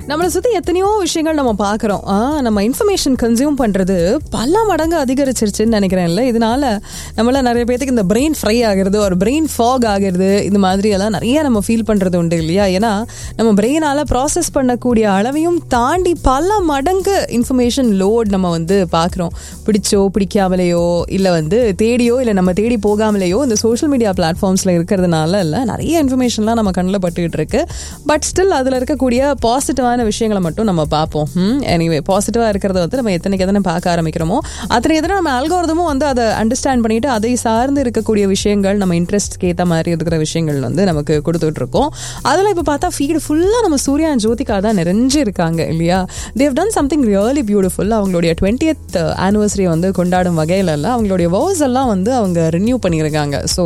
நம்மளை சுற்றி எத்தனையோ விஷயங்கள் நம்ம பார்க்குறோம் நம்ம இன்ஃபர்மேஷன் கன்சியூம் பண்ணுறது பல மடங்கு அதிகரிச்சிருச்சுன்னு நினைக்கிறேன்ல இதனால நம்மள நிறைய பேத்துக்கு இந்த பிரெயின் ஃப்ரை ஆகிறது ஒரு பிரெயின் ஃபாக் ஆகிறது இந்த மாதிரி எல்லாம் நிறைய நம்ம ஃபீல் பண்ணுறது உண்டு இல்லையா ஏன்னா நம்ம பிரெயினால் ப்ராசஸ் பண்ணக்கூடிய அளவையும் தாண்டி பல மடங்கு இன்ஃபர்மேஷன் லோட் நம்ம வந்து பார்க்குறோம் பிடிச்சோ பிடிக்காமலேயோ இல்லை வந்து தேடியோ இல்லை நம்ம தேடி போகாமலேயோ இந்த சோஷியல் மீடியா பிளாட்ஃபார்ம்ஸில் இருக்கிறதுனால இல்லை நிறைய இன்ஃபர்மேஷன்லாம் நம்ம கண்ணில் பட்டுக்கிட்டு இருக்கு பட் ஸ்டில் அதில் இருக்கக்கூடிய பாசிட்டிவான விஷயங்களை மட்டும் நம்ம பார்ப்போம் எனிவே பாசிட்டிவாக இருக்கிறத வந்து நம்ம எத்தனைக்கு எத்தனை பார்க்க ஆரம்பிக்கிறோமோ அத்தனை எத்தனை நம்ம அல்கோரதமும் வந்து அதை அண்டர்ஸ்டாண்ட் பண்ணிட்டு அதை சார்ந்து இருக்கக்கூடிய விஷயங்கள் நம்ம இன்ட்ரெஸ்ட்க்கு ஏற்ற மாதிரி இருக்கிற விஷயங்கள் வந்து நமக்கு கொடுத்துட்டு இருக்கோம் அதில் இப்போ பார்த்தா ஃபீடு ஃபுல்லாக நம்ம சூர்யா and ஜோதிகா தான் நிறைஞ்சு இருக்காங்க இல்லையா they've done something really beautiful அவங்களுடைய டுவெண்ட்டியத் ஆனிவர்சரி வந்து கொண்டாடும் வகையில் இல்லை அவங்களுடைய வவுஸ் எல்லாம் வந்து அவங்க ரினியூ பண்ணியிருக்காங்க ஸோ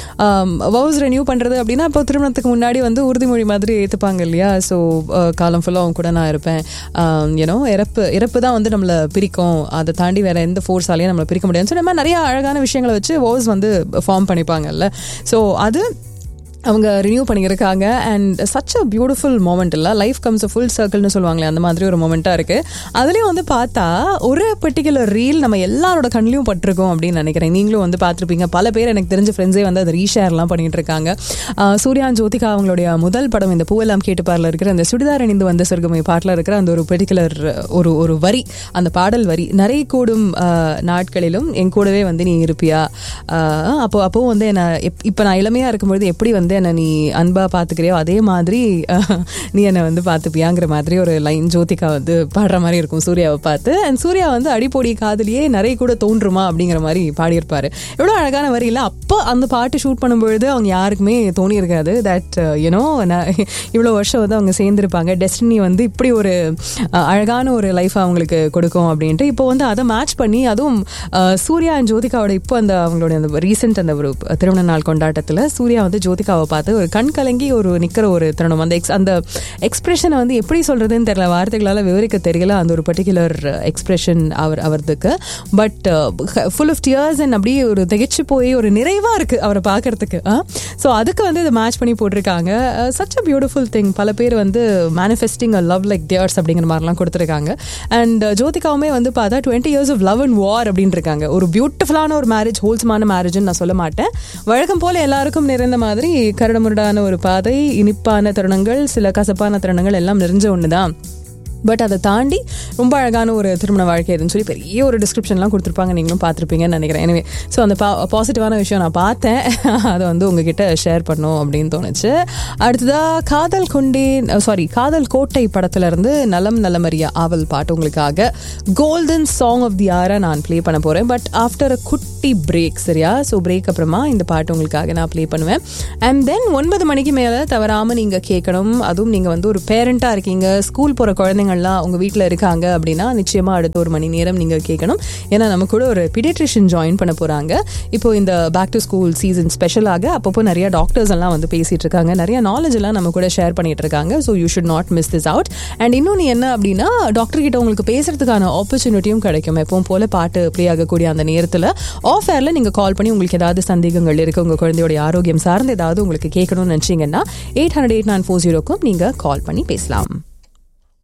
வவுஸ் ரினியூ பண்ணுறது அப்படின்னா இப்போ திருமணத்துக்கு முன்னாடி வந்து உறுதிமொழி மாதிரி ஏற்றுப்பாங்க இல்லையா ஸோ காலம் ஃபுல்லாக அவங்க கூட நான் இருப்பேன் யூனோ இறப்பு இறப்பு தான் வந்து நம்மளை பிரிக்கும் அதை தாண்டி வேற எந்த ஃபோர்ஸாலையும் நம்மளை பிரிக்க முடியாது ஸோ நம்ம நிறைய அழகான விஷயங்களை வச்சு வவுஸ் வந்து ஃபார்ம் பண்ணிப்பாங்கல்ல ஸோ அது அவங்க ரினியூ பண்ணியிருக்காங்க and such a beautiful moment இல்லை லைஃப் கம்ஸ் அ ஃபுல் சர்க்கிள்னு சொல்லுவாங்களே அந்த மாதிரி ஒரு மூமெண்ட்டாக இருக்குது அதுலேயும் வந்து பார்த்தா ஒரு பர்டிகுலர் ரீல் நம்ம எல்லாரோட கண்ணிலையும் பட்டிருக்கோம் அப்படின்னு நினைக்கிறேன் நீங்களும் வந்து பார்த்துருப்பீங்க பல பேர் எனக்கு தெரிஞ்ச ஃப்ரெண்ட்ஸே வந்து அதை ரீஷேர்லாம் பண்ணிட்டு இருக்காங்க ஆஹ் சூர்யா ஜோதிகா அவங்களுடைய முதல் படம் இந்த பூவெல்லாம் கேட்டுப்பாரில் இருக்கிற அந்த சுடிதார் அணிந்து வந்த சொர்க்கமை பாட்டில் இருக்கிற அந்த ஒரு பர்டிகுலர் ஒரு ஒரு வரி அந்த பாடல் வரி நிறைய கூடும் ஆஹ் நாட்களிலும் என் கூடவே வந்து நீ இருப்பியா ஆஹ் அப்போ அப்போ வந்து என்ன இப்போ நான் இளமையாக இருக்கும்பொழுது எப்படி வந்து என்னை நீ அன்பாக பார்த்துக்கிறியோ அதே மாதிரி அஹ், நீ என்னை வந்து பார்த்துப்பியாங்கிற மாதிரி ஒரு லைன் ஜோதிகா வந்து பாடுற மாதிரி இருக்கும் சூர்யாவை பார்த்து அண்ட் சூர்யா வந்து அடிப்பொடி காதலியே நிறைய கூட தோன்றுமா அப்படிங்கிற மாதிரி பாடியிருப்பாரு எவ்வளோ அழகான வரி இல்லை அப்போ அந்த பாட்டு ஷூட் பண்ணும்பொழுது அவங்க யாருக்குமே தோணி இருக்காது தட் யூனோ இவ்வளோ வருஷம் வந்து அவங்க சேர்ந்துருப்பாங்க டெஸ்டினி வந்து இப்படி ஒரு அஹ், அழகான ஒரு லைஃப் அவங்களுக்கு கொடுக்கும் அப்படின்ட்டு இப்போ வந்து அதை மேட்ச் பண்ணி அதுவும் அஹ், சூர்யா அண்ட் ஜோதிகாவோட இப்போ அந்த அவங்களுடைய அந்த ரீசெண்ட் அந்த ஒரு திருமண நாள் கொண்டாட்டத்தில் சூர்யா வந்து ஜோதிகாவை பார்த்து ஒரு கண் கலங்கி ஒரு நிற்கிற ஒரு தருணம் அந்த எக்ஸ் அந்த எக்ஸ்பிரஷனை வந்து எப்படி சொல்றதுன்னு தெரியல வார்த்தைகளால் விவரிக்க தெரியல அந்த ஒரு பர்டிகுலர் எக்ஸ்பிரஷன் அவர் அவர்துக்கு but full of tears and அப்படியே ஒரு திகைச்சு போய் ஒரு நிறைவா இருக்கு அவரை பார்க்கறதுக்கு ஸோ அதுக்கு வந்து இதை மேட்ச் பண்ணி போட்டிருக்காங்க சச் அ பியூட்டிஃபுல் திங் பல பேர் வந்து manifesting a love like theirs அப்படிங்கிற மாதிரிலாம் கொடுத்துருக்காங்க அண்ட் ஜோதிகாவுமே வந்து பார்த்தா twenty years of love and war அப்படின்னு இருக்காங்க ஒரு பியூட்டிஃபுல்லான ஒரு மேரேஜ் ஹோல்சமான மேரேஜ்னு நான் சொல்ல மாட்டேன் வழக்கம் போல எல்லாருக்கும் நிறைந்த மாதிரி கரடுமுரடான ஒரு பாதை இனிப்பான தருணங்கள் சில கசப்பான தருணங்கள் எல்லாம் நிறைஞ்ச ஒன்று தான் பட் அதை தாண்டி ரொம்ப அழகான ஒரு திருமண வாழ்க்கை இதுன்னு சொல்லி பெரிய ஒரு டிஸ்கிரிப்ஷன்லாம் கொடுத்துருப்பாங்க நீங்களும் பார்த்துருப்பீங்கன்னு நினைக்கிறேன் எனவே ஸோ அந்த பா பாசிட்டிவான விஷயம் நான் பார்த்தேன் அதை வந்து உங்ககிட்ட ஷேர் பண்ணும் அப்படின்னு தோணுச்சு அடுத்ததாக காதல் கொண்டேன் சாரி காதல் கோட்டை படத்துல இருந்து நலம் நலமரியா ஆவல் பாட்டு உங்களுக்காக கோல்டன் சாங் ஆஃப் தி ஆரை நான் ப்ளே பண்ண போகிறேன் பட் ஆஃப்டர் அ குட்டி பிரேக் சரியா ஸோ பிரேக் அப்புறமா இந்த பாட்டு உங்களுக்காக நான் ப்ளே பண்ணுவேன் அண்ட் தென் ஒன்பது மணிக்கு மேலே தவறாமல் நீங்கள் கேட்கணும் அதுவும் நீங்கள் வந்து ஒரு பேரண்ட்டாக இருக்கீங்க ஸ்கூல் போகிற குழந்தைங்கள்லாம் உங்கள் வீட்டில் இருக்காங்க அப்படின்னா நிச்சயமாக அடுத்த ஒரு மணி நேரம் நீங்கள் கேட்கணும் ஏன்னா நம்ம கூட ஒரு பிடிட்ரிஷியன் ஜாயின் பண்ண போகிறாங்க இப்போ இந்த பேக் டு ஸ்கூல் சீசன் ஸ்பெஷலாக அப்பப்போ நிறைய டாக்டர்ஸ் எல்லாம் வந்து பேசிட்டு இருக்காங்க நிறைய நாலேஜ் எல்லாம் நம்ம கூட ஷேர் பண்ணிட்டு இருக்காங்க so you should not miss this out and இன்னொன்று என்ன அப்படின்னா டாக்டர் கிட்ட உங்களுக்கு பேசுறதுக்கான ஆப்பர்ச்சுனிட்டியும் கிடைக்கும் எப்பவும் போல பாட்டு ப்ளே ஆகக்கூடிய அந்த நேரத்தில் ஆஃப் ஏரில் நீங்கள் கால் பண்ணி உங்களுக்கு ஏதாவது சந்தேகங்கள் இருக்கு உங்கள் குழந்தையோட ஆரோக்கியம் சார்ந்து ஏதாவது உங்களுக்கு கேட்கணும்னு நினச்சிங்கன்னா eight hundred eight nine four ஜீரோக்கும் நீங்கள் கால் பண்ணி பேசலாம்